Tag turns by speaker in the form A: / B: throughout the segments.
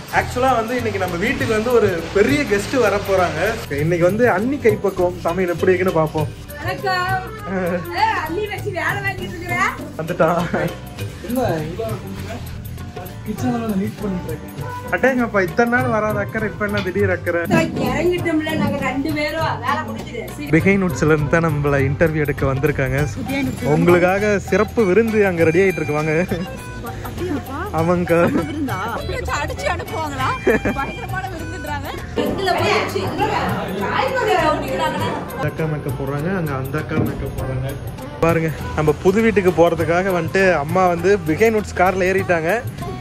A: ஆக்சுவலா வந்து இன்னைக்கு நம்ம வீட்டுக்கு வந்து ஒரு பெரிய கெஸ்ட் வர போறாங்க இன்னைக்கு வந்து அன்னி கைப்பக்குவம் சமையல் எப்படி இருக்குன்னு பார்ப்போம்
B: வணக்கம் ஏய், அள்ளி வச்சு வேலை வாங்கிட்டு இருக்கிறேன்
A: வந்துட்டான்
C: இல்ல இவ்வளோ கிச்சன்ல நீட் பண்ணிட்டு இருக்கேன்
A: அட்டேங்கப்பா இத்தனை நாள் வராத அக்கறை இப்ப என்ன திடீர் அக்கறை
B: இறங்கிட்டோம்ல நாங்க ரெண்டு பேரும் வேலை முடிஞ்சுது சரி,
A: பிகை நுட்ஸ்ல இருந்து தான் நம்மள இன்டர்வியூ எடுக்க வந்திருக்காங்க உங்களுக்காக சிறப்பு விருந்து அங்க ரெடி ஆயிட்டு இருக்கு வாங்க அவங்க
B: அடிச்சு அனுப்புவாங்களா பயங்கரமான விருந்துன்றாங்க இதுல போய் வச்சு, காய்கறி கவுனிக்கிறாங்கன்னா
A: இந்த அக்கா மேக்கப் போடுறாங்க அங்க அந்த அக்கா மேக்கப் போடுறாங்க பாருங்க நம்ம புது வீட்டுக்கு போறதுக்காக வந்துட்டு அம்மா வந்து பிகை நுட்ஸ் கார்ல ஏறிட்டாங்க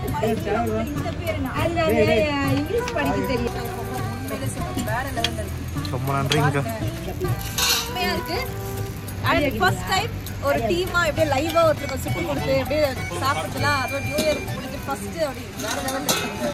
B: இங்கிலீஷ் படிக்க தெரியும் வேற லெவல்ல இருக்கு
A: ரொம்ப நன்றிங்க
D: செம்மையா இருக்கு அண்ட் ஃபர்ஸ்ட் டைம் ஒரு டீமா அப்படியே லைவா ஒருத்தருக்கு சுட்டு கொடுத்து அப்படியே சாப்பிட்டுலாம் அதுவும் நியூ இயர் முடிஞ்சு ஃபர்ஸ்ட் அப்படி வேற லெவல்ல இருக்கு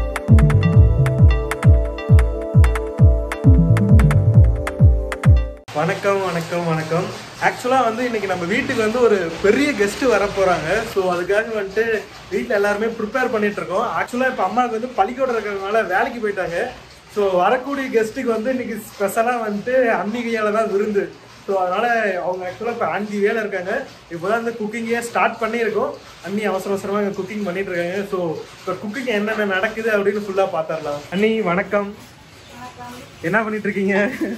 A: வணக்கம் வணக்கம் வணக்கம் ஆக்சுவலாக வந்து இன்னைக்கு நம்ம வீட்டுக்கு வந்து ஒரு பெரிய கெஸ்ட் வர போறாங்க ஸோ அதுக்காக வந்துட்டு வீட்டில் எல்லாருமே ப்ரிப்பேர் பண்ணிட்டு இருக்கோம் ஆக்சுவலாக இப்போ அம்மாவுக்கு வந்து பள்ளிக்கூடம் இருக்கிறதுனால வேலைக்கு போயிட்டாங்க ஸோ வரக்கூடிய கெஸ்ட்டுக்கு வந்து இன்னைக்கு ஸ்பெஷலாக வந்துட்டு அன்னிகையால தான் விருந்து ஸோ அதனால அவங்க ஆக்சுவலாக இப்போ அஞ்சு வேலை இருக்காங்க இப்போ தான் இந்த குக்கிங்கே ஸ்டார்ட் பண்ணியிருக்கோம் அண்ணி அவசர அவசரமாக இங்கே குக்கிங் பண்ணிட்டு இருக்காங்க ஸோ இப்போ குக்கிங் என்னென்ன நடக்குது அப்படின்னு ஃபுல்லாக பார்த்துடலாம் அண்ணி வணக்கம் என்ன பண்ணிட்டு இருக்கீங்க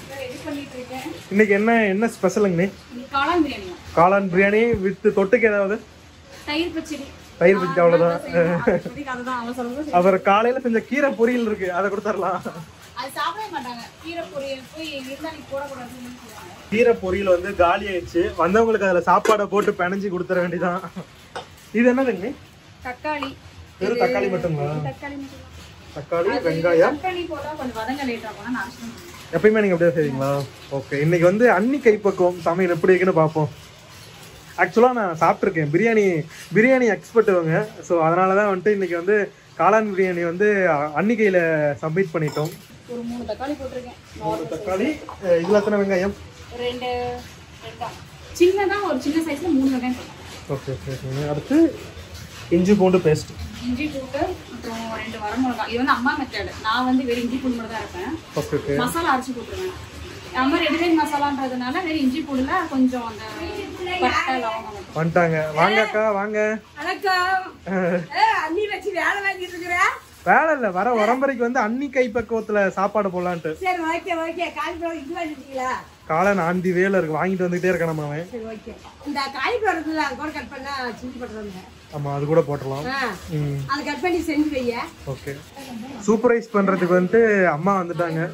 A: இன்னைக்கு என்ன என்ன ஸ்பெஷலுங்கண்ணே
E: காளான் பிரியாணி
A: காளான் பிரியாணி வித் தொட்டுக்கு ஏதாவது
E: தயிர் பச்சடி
A: தயிர் பச்சடி அவ்வளோதான்
E: இப்போதைக்கு அதுதான் அவன் சொல்றது
A: அப்புறம் காலையில செஞ்ச கீரை பொரியல் இருக்கு அதை கொடுத்துடலாம்
E: அது சாப்பிடவே மாட்டாங்க கீரை பொரியல் போய் இருந்தா நீ போடக்கூடாதுன்னு சொல்லுவாங்க
A: கீரை பொரியல் வந்து காலி ஆயிடுச்சு வந்தவங்களுக்கு அதுல சாப்பாடை போட்டு பிணைஞ்சு கொடுத்துற வேண்டியதான் இது என்னதுங்க
E: தக்காளி
A: வெறும் தக்காளி மட்டுங்களா
E: தக்காளி மட்டும்
A: தக்காளி வெங்காயம்
E: தக்காளி போட்டா கொஞ்சம் வதங்க லேட் ஆகும் நான் அவசியம்
A: எப்பயுமே நீங்க அப்படியே செய்வீங்களா ஓகே இன்னைக்கு வந்து அன்னி கைப்பக்குவம் சமையல் எப்படி இருக்குன்னு பார்ப்போம் ஆக்சுவலாக நான் சாப்பிட்ருக்கேன் பிரியாணி பிரியாணி எக்ஸ்பர்ட் இவங்க ஸோ அதனால தான் வந்துட்டு இன்னைக்கு வந்து காளான் பிரியாணி வந்து அ- அன்னி கையில் சப்மிட் பண்ணிட்டோம்
E: ஒரு மூணு தக்காளி போட்டிருக்கேன்
A: ஒரு தக்காளி அஹ் இதுல எத்தனை வெங்காயம்
E: ரெண்டு ரெண்டா சின்னதா ஒரு சின்ன சைஸ்ல மூணு வெங்காயம் போட்டேன்
A: ஓகே ஓகே ஓகே அடுத்து இஞ்சி பூண்டு பேஸ்ட்
E: இஞ்சி பூண்டு அப்புறம் ரெண்டு வரமிளகா இது வந்து அம்மா மெத்தட் நான் வந்து வெறும் இஞ்சி பூண்டு மட்டும் தான் இருப்பேன்
A: ஓகே ஓகே
E: மசாலா அரைச்சி போட்டுருவேன் அம்மா ரெடிமேட் மசாலான்றதுனால வெறும் இஞ்சி பூண்டுல கொஞ்சம் அந்த பட்டை லவங்கம் மட்டும்
A: வந்துட்டாங்க வாங்க அக்கா வாங்க
B: வணக்கம் ஏய், அள்ளி வச்சு வேலை வாங்கிட்டு இருக்கிறேன்
A: வேலை இல்லை வர உரம்பரைக்கு வந்து அன்னி கைப்பக்குவத்தில் சாப்பாடு போடலான்ட்டு
B: சரி ஓகே ஓகே காலிஃபிளவர் இது வாங்கிட்டீங்களா
A: காளான் ஆந்தி வேலை இருக்கு வாங்கிட்டு வந்துகிட்டே இருக்கேன் நம்ம அவன்
B: சரி ஓகே இந்த காலிஃபிளவர் இருக்குல்ல அது கூட கட் பண்ணா சில்லி போட்டுருவாங்க
A: ஆமாம் அது கூட போட்டுடலாம்
B: ஆ
A: ம்
B: அதை கட் பண்ணி செஞ்சு வைய
A: ஓகே சூப்பரைஸ் பண்ணுறதுக்கு வந்துட்டு அம்மா வந்துட்டாங்க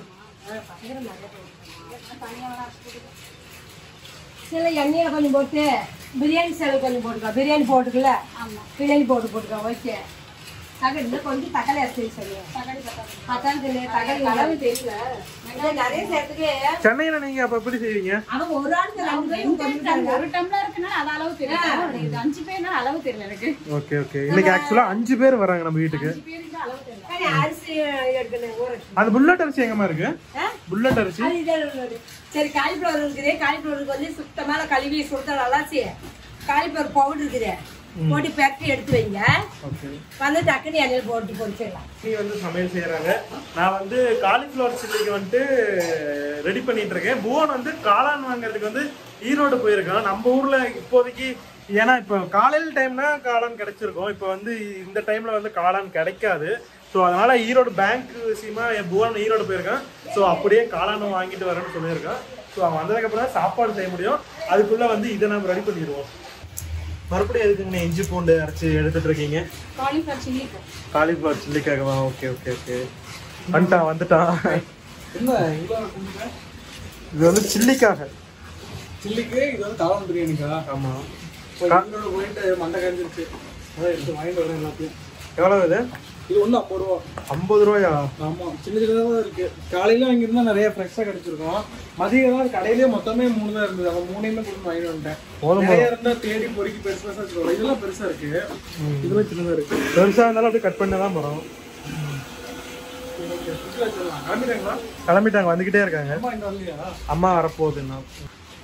B: சில எண்ணெயில கொஞ்சம் போட்டு பிரியாணி செலவு கொஞ்சம் போட்டுக்கோ பிரியாணி போட்டுக்கல பிரியாணி போட்டு போட்டுக்கோ ஓகே தக்காளி இன்னும் கொஞ்சம் தக்காளி அரைச்சி சொல்லுவேன் தக்காளி தெரியல தக்காளி அளவு தெரியல வெங்காயம் நிறைய சேர்த்துக்கு
A: சென்னையில் நீங்கள் அப்போ எப்படி செய்வீங்க
B: அவன் ஒரு ஆளுக்கு ரெண்டு பேரும் கொஞ்சம்
E: ஒரு டம்ளர் இருக்குனால அது அளவு தெரியல இது அஞ்சு பேர்னால அளவு தெரியல எனக்கு
A: ஓகே ஓகே இன்னைக்கு ஆக்சுவலாக அஞ்சு பேர் வராங்க நம்ம வீட்டுக்கு
E: பேருக்கு அளவு தெரியல
B: தக்காளி அரிசி எடுக்கணும் ஊற வச்சு.
A: அது புல்லட் அரிசி எங்கம்மா இருக்கு
B: ஆ?
A: புல்லட் அரிசி
B: அது இதே உள்ளது. சரி காலிஃப்ளவர் இருக்குது காலிஃப்ளவருக்கு வந்து சுத்தமான கழுவி சுத்தம் நல்லாச்சு காலிஃப்ளவர் பவுடர் இருக்குது போட்டு பெரட்டி எடுத்து வைங்க
A: ஓகே
B: வந்து டக்குனு எண்ணெயில் போட்டு பொரிச்சிடலாம்
A: நீ வந்து சமையல் செய்யறாங்க நான் வந்து காலிஃப்ளவர் சில்லிக்கு வந்துட்டு ரெடி பண்ணிட்டு இருக்கேன் புவன் வந்து காளான் வாங்குறதுக்கு வந்து ஈரோடு போயிருக்கான் நம்ம ஊர்ல இப்போதைக்கு ஏன்னா இப்போ காலையில் டைம்னா காளான் கிடைச்சிருக்கும் இப்போ வந்து இந்த டைம்ல வந்து காளான் கிடைக்காது ஸோ அதனால ஈரோடு பேங்க் விஷயமா என் புவன் ஈரோடு போயிருக்கான் ஸோ அப்படியே காளான் வாங்கிட்டு வரேன்னு சொல்லியிருக்கான் ஸோ அவன் வந்ததுக்கப்புறம் தான் சாப்பாடு செய்ய முடியும் அதுக்குள்ள வந்து இதை நம்ம ரெடி பண்ணிடுவோம் மறுபடியும் எதுக்குங்க இஞ்சி பூண்டு அரைச்சி எடுத்துட்டு இருக்கீங்க
E: காலிஃபிளவர் சில்லி இப்போ
A: காலிஃப்ளவர் சில்லிக்காகவா ஓகே ஓகே ஓகே வந்துட்டான் வந்துட்டான்
C: என்ன இவ்வளோ
A: இது வந்து சில்லிக்காக
C: சில்லிக்கு இது வந்து காளான் பிரியாணிக்கா
A: ஆமா
C: இப்போ எங்களோட போயிட்டு மண்டை கழிஞ்சிருச்சு அதான் எடுத்து வாங்கிட்டு வரேன் எல்லாத்தையும்
A: எவ்வளவு இது
C: இது ஒன்று ஐம்பது ரூபா
A: ஐம்பது ரூபாயா
C: ஆமாம் சின்ன சின்னதாக தான் இருக்கு காலையில வாங்கியிருந்தா நிறைய ஃப்ரெஷ்ஷாக கிடைச்சிருக்கும் மதியம் தான் கடையிலேயே மொத்தமே மூணு தான் இருந்தது அவன் மூணையுமே கொடுத்து வாங்கிட்டு வந்துட்டேன்
A: போதும்
C: நிறைய இருந்தா தேடி பொறுக்கி பெருசு பெருசா வச்சுருவாங்க இதெல்லாம் பெருசா இருக்கு இதெல்லாம் சின்னதா இருக்கு
A: பெருசா இருந்தாலும் அப்படியே கட் பண்ண தான் போறோம்
C: ஃப்ரிட்ஜில் வச்சிடலாம் கிளம்பிட்டாங்களா
A: கிளம்பிட்டாங்க வந்துகிட்டே இருக்காங்க
C: அம்மா இங்க வரலையா
A: அம்மா வரப்போகுதுன்னா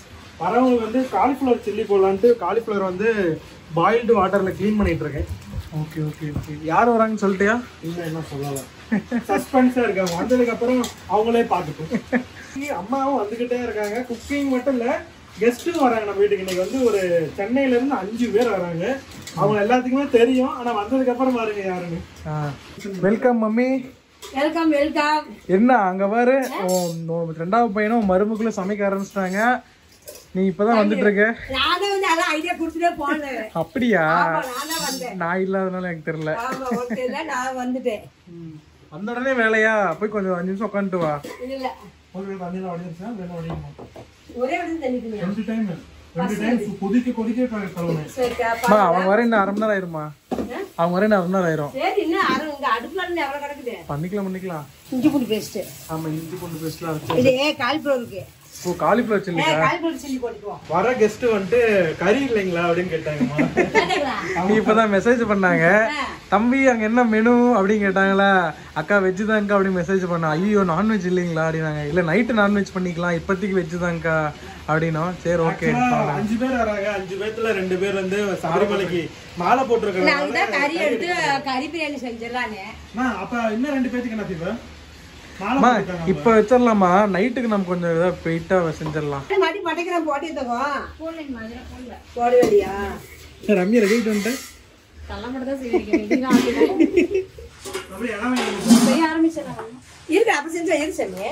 A: வரவங்களுக்கு வந்து காலிஃப்ளவர் சில்லி போடலான்ட்டு காலிஃப்ளவர் வந்து பாயில்டு வாட்டர்ல க்ளீன் பண்ணிட்டு இருக்கேன்
C: ஓகே ஓகே ஓகே யார் வராங்கன்னு சொல்லிட்டியா
A: இன்னும் என்ன சொல்லலாம் சஸ்பென்ஸா இருக்காங்க வந்ததுக்கு அப்புறம் அவங்களே பார்த்துட்டோம் அம்மாவும் வந்துகிட்டே இருக்காங்க குக்கிங் மட்டும் இல்ல கெஸ்ட்டும் வராங்க நம்ம வீட்டுக்கு இன்னைக்கு வந்து ஒரு சென்னையில இருந்து அஞ்சு பேர் வராங்க அவங்க எல்லாத்துக்குமே தெரியும் ஆனா வந்ததுக்கு அப்புறம் பாருங்க யாருன்னு
C: வெல்கம் மம்மி
B: வெல்கம் வெல்கம்
C: என்ன அங்க பாரு உன் உன் ரெண்டாவது பையனும் மருமக்குள்ள சமைக்க ஆரம்பிச்சிட்டாங்க நீ இப்பதான் வந்துட்டு இருக்க
B: நானே வந்து அதான் ஐடியா கொடுத்துட்டே போனேன்
C: அப்படியா
B: ஆமா, நான் தான் வந்தேன்
C: நான் இல்லாதனால எனக்கு தெரியல
B: ஆமா ஓகே இல்ல நான் வந்துட்டேன்
C: வந்த உடனே வேலையா போய் கொஞ்சம் அஞ்சு நிமிஷம் உட்காந்துட்டு வா
B: இல்ல இல்ல
A: உங்களுக்கு தண்ணியில வடிஞ்சிருச்சா வேணும் வடியுமா
B: ஒரே விட தண்ணிக்குங்க
A: ரெண்டு டைம் ரெண்டு டைம் கொதிக்க கொதிக்க க- கழுவுனேன்
B: சரிக்கா
C: அம்மா அவங்க வர இன்னும் அரை மணி நேரம் ஆயிருமா அவங்க வர இன்னும் அரை மணி நேரம் ஆயிரும்
B: சரி இன்னும் அரை இங்க அடுப்புல இருந்து எவ்வளவு கிடக்குது
C: பண்ணிக்கலாம் பண்ணிக்கலாம்
B: இஞ்சி பூண்டு பேஸ்ட்
C: ஆமா இஞ்சி பூண்டு பேஸ்ட்லாம் இருக்கு
B: இது காலிஃபிளவருக்கு
C: ஓ காலிஃபிளவர் சில்லி
B: ஏ காலிஃபிளவர் சில்லி போட்டுக்குவோம்
A: வர கெஸ்ட் வந்துட்டு கறி இல்லைங்களா அப்படின்னு கேட்டாங்கம்மா
B: கேட்டீங்களா
C: நீ இப்பதான் மெசேஜ் பண்ணாங்க தம்பி அங்க என்ன மெனு அப்படின்னு கேட்டாங்களா அக்கா வெஜ் தான்க்கா அப்படின்னு மெசேஜ் பண்ணா ஐயோ நான்வெஜ் இல்லைங்களா அப்படின்னாங்க இல்ல நைட்டு நான்வெஜ் பண்ணிக்கலாம் இப்போதைக்கு வெஜ் தான்க்கா அப்படின்னோம் சரி ஓகே
A: Actually, அஞ்சு பேர் வராங்க அஞ்சு பேர்த்துல ரெண்டு பேர் வந்து சபரிமலைக்கு மாலை போட்டிருக்காங்க
B: நான் தான் கறி எடுத்து கறி பிரியாணி செஞ்சிடலான்னு
A: அப்ப இன்னும் ரெண்டு பேத்துக்கு என்ன தீபா மாலை
C: அம்மா
A: போட்டிருக்காங்க
C: இப்ப வச்சிடலாமா நைட்டுக்கு நம்ம கொஞ்சம் ஏதாவது வெயிட்டா செஞ்சிடலாம்
B: மடி பட்டைக்கிறேன் போட்டு தவோம்
E: போடலைங்க மாதிரி போடல
B: போட வேண்டியா
C: ரம்யா ரெடி வந்துட்டு
E: தள்ள மட்டும் தான் செய்வீங்க
A: அப்படி இடம் வாங்கி
E: செய்ய ஆரம்பிச்சிடலாம்
B: இருக்கு அப்ப செஞ்சா இருக்கு சாமி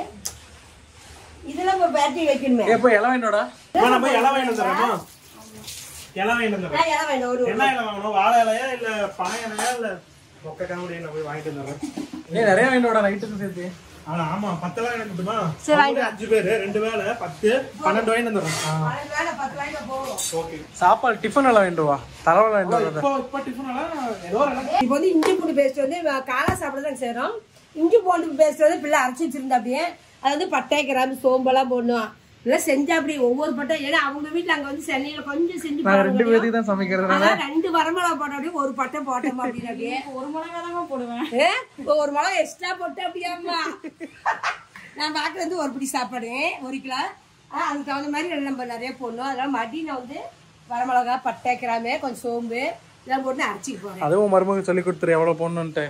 B: இதெல்லாம் இப்போ பேட்டரி வைக்கணுமே
C: எப்போ இளம் என்னோடா
A: அம்மா, நம்ம இலை வாங்கிட்டு வந்துடுறோமா இலை வாங்கிட்டு வந்துடுறேன்
B: நான் இலை வேணும் ஒரு
A: என்ன இலை வாங்கணும் வாழை இலையா இல்ல பனை இலையா இல்ல மொக்க காமெடி நான் போய் வாங்கிட்டு வந்துடுறேன்
C: ஏ நிறைய வேண்டோடா நைட்டுக்கு சேர்த்து
A: ஆனா ஆமா பத்து எல்லாம் எனக்கு மட்டுமா அவங்களே அஞ்சு பேரு ரெண்டு வேலை பத்து பன்னெண்டு வாங்கிட்டு வந்துடுறேன்
B: பன்னெண்டு வேலை பத்து வேலை போகும்
A: ஓகே
C: சாப்பாடு டிஃபன் எல்லாம் வேண்டுவா தலைவலை வேண்டாம்
A: இப்போ இப்போ டிஃபன் எல்லாம் ஏதோ ஒரு இலை
B: இப்போ வந்து இஞ்சி பூண்டு பேஸ்ட் வந்து வ- காலை சாப்பிட தான் செய்கிறோம் இஞ்சி பூண்டு பேஸ்ட் வந்து பிள்ளை அரைச்சி வச்சிருந்தா அப்படியே அது வந்து பட்டை கிராம்பு சோம்பெல்லாம் போடணும் இதெல்லாம் செஞ்சா அப்படி ஒவ்வொரு பட்டை ஏன்னா அவங்க வீட்டில் அங்கே வந்து சென்னையில் கொஞ்சம் செஞ்சு
C: நாங்க ரெண்டு
B: போடுறாங்க.
C: பேருக்கு தான் சமைக்கிறது
B: அதான் ரெண்டு வரமிளகா போட்ட அப்படியே ஒரு பட்டை போட்டோம் அப்படின்னு அப்படியே
E: ஒரு மிளகா தாங்க போடுவேன்
B: ஏ, ஒரு மிளகா எக்ஸ்ட்ரா போட்டு அப்படியாம்மா நான் பார்க்குறது வந்து ஒரு பிடி சாப்பாடு ஒரு கிலோ ஆ, அதுக்கு தகுந்த மாதிரி நம்ம நிறைய போடணும் அதனால மதியம் வந்து வரமிளகா பட்டை கிராம்பு கொஞ்சம் சோம்பு இதெல்லாம் போட்டு அரைச்சிக்க போகிறேன்
C: அதுவும் மருமக சொல்லி கொடுத்துரு எவ்வளவு போடணுன்ட்டு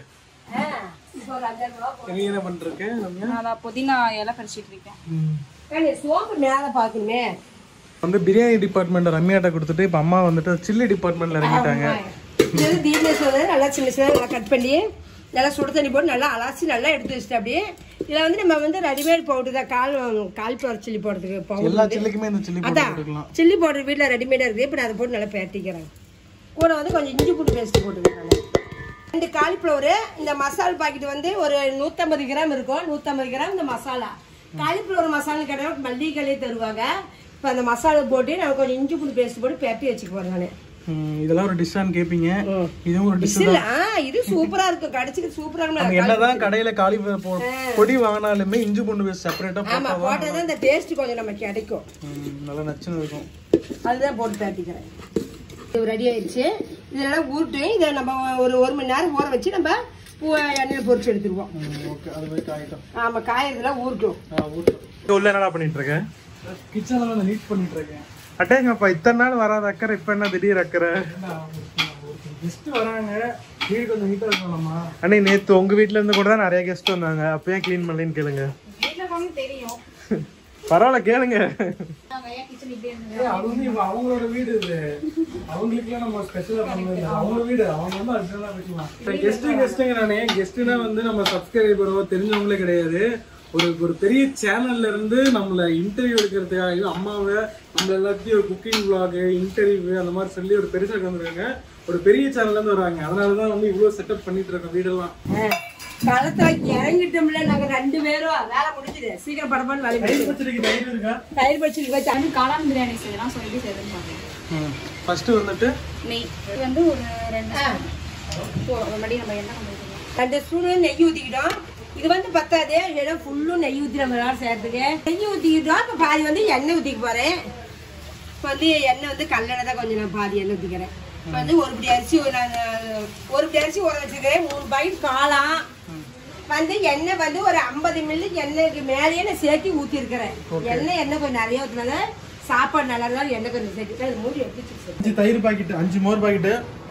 B: இப்போ ஒரு அஞ்சாறு மிளகா போடுறேன்.
C: நீ என்ன பண்ணிருக்கு ரம்யா
E: நான் அதான் புதினா இலை பறிச்சிட்டு இருக்கேன்
B: ஏங்க, சோம்பு மேலே பார்க்கணுமே
C: வந்து பிரியாணி டிபார்ட்மெண்ட் ரம்யாட்ட கொடுத்துட்டு இப்ப அம்மா வந்துட்டு சில்லி டிபார்ட்மெண்ட்ல இறங்கிட்டாங்க
B: இது வந்து தீபேஸ் வந்து நல்லா சின்ன சின்ன நல்லா கட் பண்ணி நல்லா சுடு தண்ணி போட்டு நல்லா அலசி நல்லா எடுத்து வச்சுட்டு அப்படியே இதில் வந்து நம்ம வந்து ரெடிமேட் பவுடர் தான் கால் கால்ஃப்ளவர் சில்லி போடுறதுக்கு
C: எல்லா
B: பவுடர்
C: சில்லிக்குமே இந்த சில்லி போட்டு
B: அதான்
C: கொடுக்கலாம்
B: சில்லி பவுடர் வீட்டில் ரெடிமேடாக இருக்குது இப்போ நான் அதை போட்டு நல்லா பேட்டிக்கிறேன் கூட வந்து கொஞ்சம் இஞ்சி பூண்டு பேஸ்ட் போட்டுக்கிறேன் நான் ரெண்டு காலிஃப்ளவரு இந்த மசால் பாக்கெட் வந்து ஒரு நூற்றம்பது கிராம் இருக்கும் நூற்றம்பது கிராம் இந்த மசாலா காலிஃப்ளவர் மசாலா கிடையாது மல்லிகைகளே தருவாங்க இப்போ அந்த மசாலா போட்டு நான் கொஞ்சம் இஞ்சி பூண்டு பேஸ்ட் போட்டு பேட்டி வச்சுக்க போகிறேன் நான்
C: ம், இதெல்லாம் ஒரு டிஷ்ஷான்னு கேட்பீங்க இதுவும் ஒரு டிஷ்
B: இல்ல ஆ, இது சூப்பரா இருக்கும் கடிச்சுக்கு சூப்பரா
C: நம்ம
B: இருக்கும்
C: என்னதான் கடையில காலிஃபிளவர் போ பொடி வாங்கினாலுமே இஞ்சி பூண்டு பேஸ்ட் செப்பரேட்டா
B: ஆமா போட்டதான் இந்த டேஸ்ட் கொஞ்சம் நமக்கு கிடைக்கும்
C: நல்லா நச்சுன்னு இருக்கும்
B: அதுதான் போட்டு பேட்டிக்கிறேன் இது ரெடி ஆயிடுச்சு இதெல்லாம் ஊட்டு இதை நம்ம ஒரு ஒரு மணி நேரம் ஊற வச்சு நம்ம பூ எண்ணெயில் பொரிச்சு எடுத்துருவோம்
C: ஓகே அது போய் காயிட்டும்
B: ஆமா காயறதுலாம் ஊறட்டும்
A: உள்ள என்னடா பண்ணிட்டு இருக்கேன்
C: கிச்சன்ல வந்து நீட் பண்ணிட்டு இருக்கேன்
A: அட்டேங்கப்பா இத்தனை நாள் வராத அக்கறை இப்ப என்ன திடீர் அக்கறை
C: கெஸ்ட் வராங்க வீடு கொஞ்சம் நீட்டா இருக்கணும்மா
A: அண்ணே நேத்து உங்க வீட்ல இருந்து கூட தான் நிறைய கெஸ்ட் வந்தாங்க அப்ப ஏன் க்ளீன் பண்ணலன்னு கேளுங்க
E: வீட்டில் போங்க தெரியும்
A: பரவாயில்ல கேளுங்க
E: நாங்கள் ஏன் கிச்சன் இப்படியே இருந்தது
C: அது வந்து இப்ப அவங்களோட வீடு இது அவங்களுக்குலாம் நம்ம ஸ்பெஷலா பண்ணது அவங்க வீடு அவங்க வந்து அடிஷனலா வைக்கலாம் கெஸ்ட் கெஸ்ட்டுங்க நானே கெஸ்ட்னா வந்து நம்ம சப்ஸ்கிரைபரோ தெரிஞ்சவங்களே கிடையாது ஒரு ஒரு பெரிய சேனல்ல இருந்து நம்மள இன்டர்வியூ எடுக்கிறதுக்காக இது அம்மாவை நம்மள எல்லாத்தையும் ஒரு குக்கிங் vlog இன்டர்வியூ அந்த மாதிரி சொல்லி ஒரு பெருசா வந்திருக்காங்க ஒரு பெரிய சேனல்ல இருந்து வராங்க அதனாலதான் வந்து இவ்வளவு செட்டப் பண்ணிட்டு இருக்கோம் வீடெல்லாம்
B: களத்துல இறங்கிட்டோம்ல நாங்க ரெண்டு பேரும் வேலை முடிஞ்சுது சீக்கிரம் படப்பான்னு வேலை முடிஞ்சுது.
A: பச்சடிக்கு தயிர் இருக்கா
B: தயிர் பச்சடி வச்சு
E: வந்து காளான் பிரியாணி செய்யலாம் சொல்லி செய்யறதுன்னு பார்த்தேன்
C: ஃபர்ஸ்ட் வந்துட்டு
E: நெய் இது வந்து ஒரு ரெண்டு ஸ்பூன் ஒரு மடி நம்ம என்ன பண்ணிக்கலாம்
B: ரெண்டு ஸ்பூனு நெய் ஊற்றிக்கிட்டோம் இது வந்து பத்தாது ஏன்னா ஃபுல்லும் நெய் ஊற்றி நம்ம எல்லாரும் சேர்த்துக்கு நெய் ஊற்றிக்கிட்டோம் இப்போ பாதி வந்து எண்ணெய் ஊற்றிக்க போகிறேன் இப்போ வந்து எண்ணெய் வந்து கல்லெண்ணெய் தான் கொஞ்சம் நான் பாதி எண்ணெய் ஊற்றிக்கிறேன் இப்போ வந்து ஒரு பிடி அரிசி ஒரு நான் ஒரு பிடி அரிசி ஊற வச்சுக்கிறேன் மூணு பாக்கெட் காளான் வந்து எண்ணெய் வந்து ஒரு ஐம்பது மில்லி எண்ணெய்க்கு மேலேயே நான் சேர்த்து ஊற்றிருக்கிறேன் எண்ணெய் எண்ணெய் கொஞ்சம் நிறைய ஊற்றினால சாப்பாடு நல்லா இருந்தாலும் எண்ணெய் கொஞ்சம் சேர்த்துட்டு அது மூடி எடுத்து வச்சுருக்கேன்
A: அஞ்சு தயிர் பாக்கெட் அஞ்சு மோர் பாக்கெட்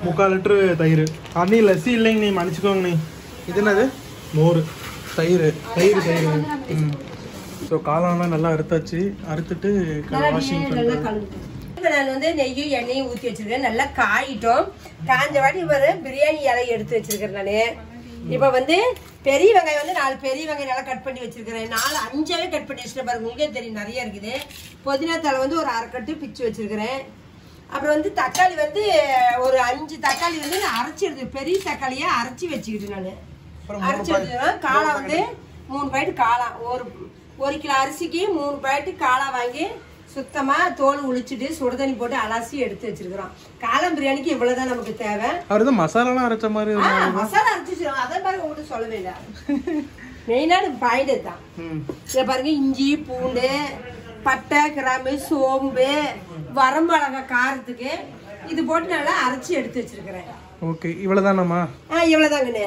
A: முக்கால் லிட்டரு தயிர் அண்ணி லஸ்ஸி இல்லைங்க நீ மன்னிச்சுக்கோங்க நீ இது என்னது மோர் தயிர் தயிர் தயிர் ம் ஸோ காளான்லாம் நல்லா அறுத்தாச்சு அறுத்துட்டு வாஷிங்
B: நல்லா கலந்து இப்போ நான் வந்து நெய்யும் எண்ணெயும் ஊற்றி வச்சிருக்கேன் நல்லா காயிட்டோம் காஞ்ச வாட்டி ஒரு பிரியாணி இலை எடுத்து வச்சிருக்கேன் நான் இப்போ வந்து பெரிய வெங்காயம் வந்து நாலு பெரிய வெங்காயம் நல்லா கட் பண்ணி வச்சிருக்கிறேன் நாலு அஞ்சாவே கட் பண்ணி வச்சிருக்கேன் பாருங்க உங்களுக்கே தெரியும் நிறைய இருக்குது புதினா தலை வந்து ஒரு அரை கட்டு பிச்சு வச்சிருக்கிறேன் அப்புறம் வந்து தக்காளி வந்து ஒரு அஞ்சு தக்காளி வந்து நான் அரைச்சி எடுத்து பெரிய தக்காளியை அரைச்சி வச்சுக்கிட்டு நான் அரைச்சி வச்சுக்கிறேன் காளான் வந்து மூணு பாக்கெட் காளான் ஒரு ஒரு கிலோ அரிசிக்கு மூணு பாக்கெட் காளான் வாங்கி சுத்தமா தோல் உளிச்சிட்டு சுடுதண்ணி போட்டு அலசி எடுத்து வச்சிருக்கிறோம் காளான் பிரியாணிக்கு இவ்வளவுதான் நமக்கு தேவை
A: அவர் தான் மசாலாலாம் அரைச்ச மாதிரி
B: ஆ, மசாலா அரைச்சி வச்சிருக்கோம் அதை பாருங்க உங்கள்கிட்ட சொல்லவே இல்லை மெயினான பாயிண்ட் தான்
A: ம்
B: இதை பாருங்க இஞ்சி பூண்டு பட்டை கிராம்பு சோம்பு வரமிளகா காரத்துக்கு இது போட்டு நல்லா அரைச்சி எடுத்து வச்சிருக்கிறேன்
A: ஓகே இவ்வளோதானம்மா
B: ஆ இவ்வளோதாங்கண்ணே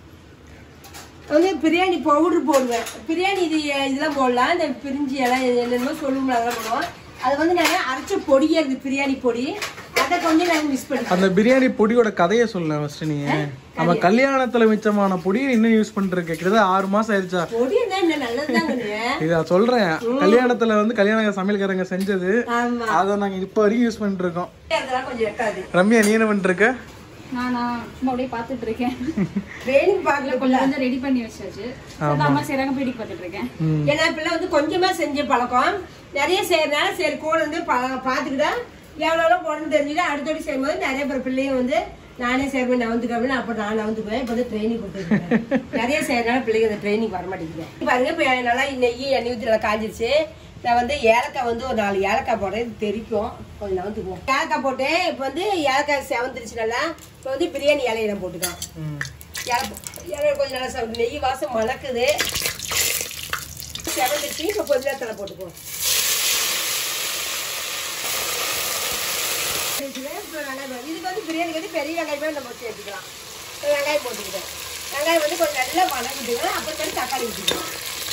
B: வந்து பிரியாணி பவுடர் போடுவேன் பிரியாணி இது இதெல்லாம் போடலாம் இந்த பிரிஞ்சி எல்லாம் என்னென்னமோ சொல்லுவோம்ல அதெல்லாம் போடுவோம் அது வந்து நான் அரைச்ச பொடியே இருக்குது பிரியாணி பொடி அதை கொஞ்சம் நான் மிஸ் பண்ணி
A: அந்த பிரியாணி பொடியோட கதையை சொல்ல ஃபர்ஸ்ட் நீ நம்ம கல்யாணத்துல மிச்சமான பொடியை இன்னும் யூஸ் பண்ணிருக்க கிட்டத்தட்ட ஆறு மாசம் ஆயிடுச்சா
B: பொடி என்ன இன்னும் நல்லதுதாங்கண்ணே
A: இதை சொல்றேன் கல்யாணத்துல வந்து கல்யாண சமையல்காரங்க செஞ்சது
B: ஆமா
A: அதை நாங்க இப்போ வரைக்கும் யூஸ் பண்ணிட்டு இருக்கோம்
B: அதெல்லாம் கொஞ்சம் எட்டாது
A: ரம்யா நீ என்ன பண்ணிட்டு இருக்க
E: நானா சும்மா அப்படியே பார்த்துட்டு இருக்கேன்
B: ட்ரைனிங் பார்க்கல
E: கொஞ்சம் கொஞ்சம் ரெடி பண்ணி வச்சாச்சு அதான் அம்மா செய்றாங்க பீடிக்கு பார்த்துட்டு இருக்கேன்
B: ஏன்னா இப்பெல்லாம் வந்து கொஞ்சமா செஞ்ச பழக்கம் நிறைய செய்யறதுனால சரி கூட வந்து பா- பார்த்துக்கிட்டா எவ்வளோ எவ்வளோ போடணும்னு தெரிஞ்சுட்டு அடுத்தடி செய்யும்போது நிறைய பேர் பிள்ளைங்க வந்து நானே செய்வேன் நவந்துக்காம அப்போ நான் நவந்துக்குவேன் இப்போ வந்து ட்ரைனிங் கொடுத்துருக்கேன் நிறைய செய்யறதுனால பிள்ளைங்க அந்த ட்ரைனிங் வர மாட்டேங்குது பாருங்க இப்போ நல்லா நெய் எண்ணெய் ஊற்றி நல்லா காஞ்சிருச்சு நான் வந்து ஏலக்காய் வந்து ஒரு நாலு ஏலக்காய் போடுறேன் இது தெரிக்கும் கொஞ்சம் நவந்துக்குவோம் ஏலக்காய் போட்டேன் இப்போ வந்து ஏலக்காய் செவந்துருச்சு நல்லா இப்போ வந்து பிரியாணி இலையில போட்டுக்கலாம் இலை போ- இலை கொஞ்சம் நல்லா செவந்து நெய் வாசம் மணக்குது செவந்துச்சு இப்போ புதினா தலை போட்டுக்குவோம் இப்போ வெங்காயம் இதுக்கு வந்து பிரியாணிக்கு வந்து பெரிய வெங்காயமே நம்ம சேர்த்துக்கலாம் இப்போ வெங்காயம் போட்டுக்கிட்டேன் வெங்காயம் வந்து கொஞ்சம் நல்லா வணங்கிட்டுக்கலாம் அப்புறமேட்டு தக்காளி ஊற்றிக்கலாம்